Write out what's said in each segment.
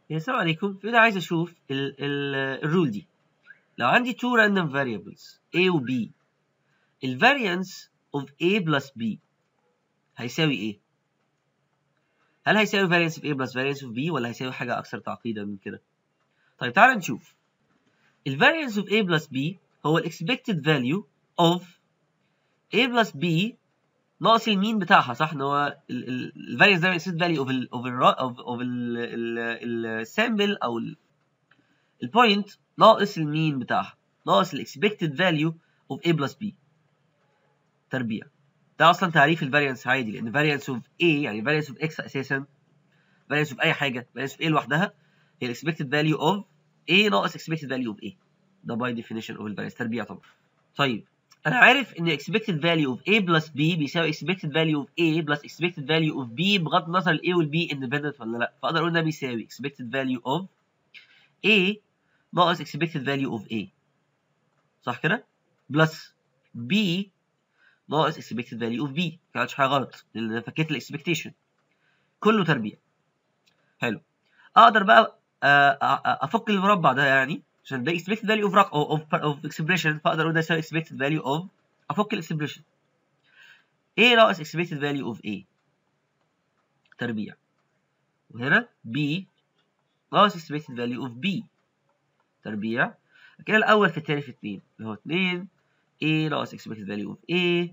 يا السلام عليكم في ده عايز اشوف ال ال الرول دي لو عندي two random variables a و b ال variance of a plus b هيساوي ايه؟ هل هيساوي variance of a plus variance of b ولا هيساوي حاجة أكثر تعقيدا من كده؟ طيب تعال نشوف ال variance of a plus b هو ال expected value of a plus b ناقص المين بتاعها صح ان هو ال variance ده expected value of ال of ال of, of ال sample او البوينت ناقص المين بتاعها ناقص ال expected value of a plus b تربيع ده اصلا تعريف الفاريانس عادي لان variance of a يعني variance of x اساسا variance of اي حاجه variance of a لوحدها هي ال expected value of a ناقص expected value of a ده by definition of الفاريانس تربيع طبعا طيب انا عارف ان expected value of a plus b بيساوي expected value of a plus expected value of b بغض النظر ال a وال b independent ولا لا فاقدر اقول ده بيساوي expected value of a ناقص expected value of a صح كده plus b ناقص expected value of b ما كانتش حاجه غلط لان انا فكيت الاكسبكتيشن كله تربيع حلو اقدر بقى افك المربع ده يعني عشان ده expected value of رقم of, of expression فاقدر اقول ده يساوي expected value of افك الاكسبريشن a ناقص expected value of a تربيع وهنا b ناقص expected value of b تربيع كده الاول في الثاني في 2 اللي هو 2 a ناقص expected value of a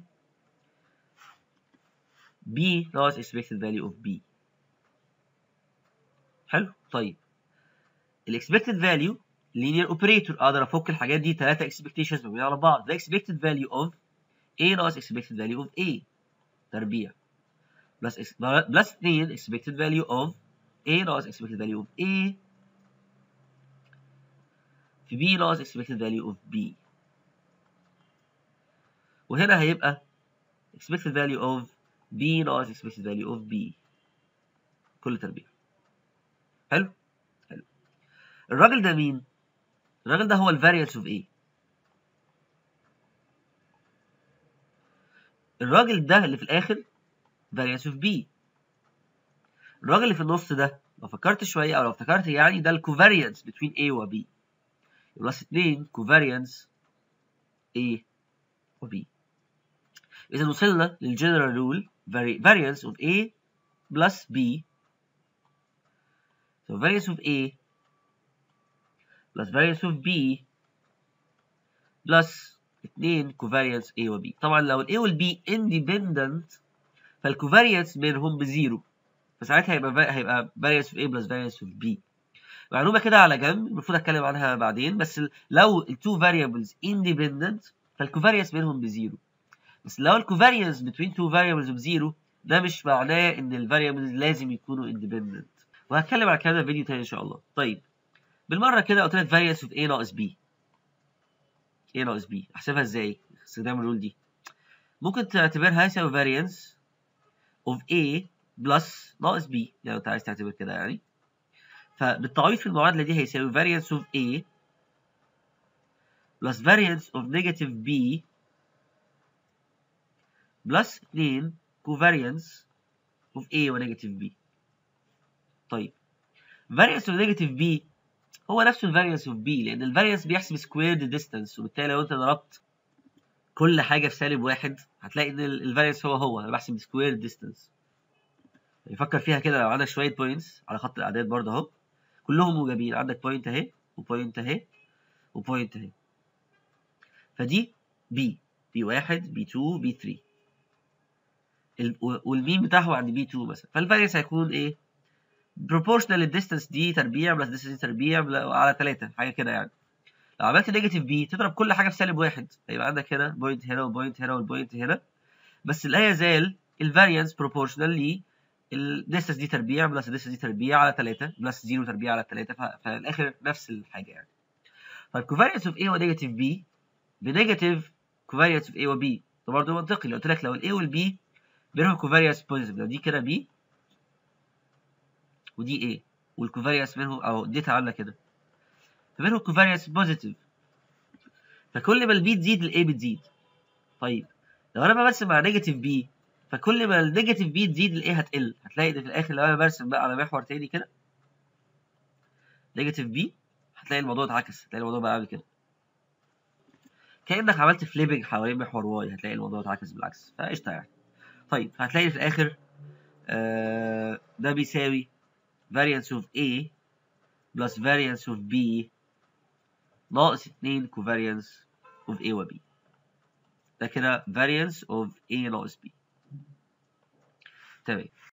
b ناقص expected value of b حلو طيب ال expected value linear operator اقدر افك الحاجات دي ثلاثه expectations مبنيين على بعض ده expected value of a ناقص expected value of a تربيع بلس بلس 2 expected value of a ناقص expected value of a في b ناقص expected value of b وهنا هيبقى expected value of b ناقص expected value of b كل تربيع حلو حلو الراجل ده مين الراجل ده هو الفاريانس اوف A الراجل ده اللي في الاخر variance of B الراجل اللي في النص ده لو فكرت شويه او لو افتكرت يعني ده الكوفاريانس بين A و B بلس 2 كوفاريانس A و B إذا وصلنا للجنرال رول variance of A plus B so variance of A plus variance of B plus 2 covariance A و B طبعا لو ال A وال B independent فالكوفاريانس بينهم بزيرو فساعتها هيبقى هيبقى variance of A plus variance of B معلومة كده على جنب المفروض اتكلم عنها بعدين بس لو ال two variables independent فالكوفاريانس بينهم بزيرو بس لو الكوفاريانس between two variables بزيرو ده مش معناه ان الفاريبلز لازم يكونوا independent وهتكلم على الكلام ده في فيديو تاني ان شاء الله طيب بالمره كده قلت لك variance of A ناقص B A ناقص B احسبها ازاي استخدام الرول دي ممكن تعتبرها يساوي variance of A plus ناقص B لو انت عايز تعتبر كده يعني فبالتعويض في المعادله دي هيساوي variance of A plus variance of negative B plus 2 covariance of A و negative B طيب variance of negative B هو نفسه الفاريانس اوف بي لان الفاريانس بيحسب سكويرد ديستانس وبالتالي لو انت ضربت كل حاجه في سالب واحد هتلاقي ان الفاريانس هو هو انا بحسب سكويرد ديستانس يفكر فيها كده لو عندك شويه بوينتس على خط الاعداد برضه اهو كلهم موجبين عندك بوينت اهي وبوينت اهي وبوينت اهي فدي بي بي 1 بي 2 بي 3 والمين بتاعه عند بي 2 مثلا فالفاريانس هيكون ايه proportional للديستانس دي تربيع بلس ديستانس دي تربيع على 3 حاجه كده يعني لو عملت نيجاتيف بي تضرب كل حاجه في سالب واحد هيبقى عندك هنا بوينت هنا وبوينت هنا والبوينت هنا بس لا يزال الفاريانس بروبورشنال للديستانس دي تربيع بلس الديستانس دي تربيع على 3 بلس 0 تربيع على 3 ففي الاخر نفس الحاجه يعني فالكوفاريانس اوف A ونيجاتيف B بنيجاتيف كوفاريانس اوف A و B ده برضه منطقي لو قلت لك لو ال A وال B بينهم كوفاريانس بوزيتيف لو دي كده B ودي ايه والكوفاريانس بينهم او اديتها عامله كده فبينهم كوفاريانس بوزيتيف فكل ما البي تزيد الاي بتزيد طيب لو انا برسم مع نيجاتيف بي فكل ما النيجاتيف بي تزيد الاي هتقل هتلاقي ان في الاخر لو انا برسم بقى على محور تاني كده نيجاتيف بي هتلاقي الموضوع اتعكس هتلاقي الموضوع بقى عامل كده كانك عملت فليبنج حوالين محور واي هتلاقي الموضوع اتعكس بالعكس فقشطه يعني طيب هتلاقي في الاخر آه ده بيساوي variance of A plus variance of B ناقص 2 covariance of A و B ده كده variance of A ناقص B تمام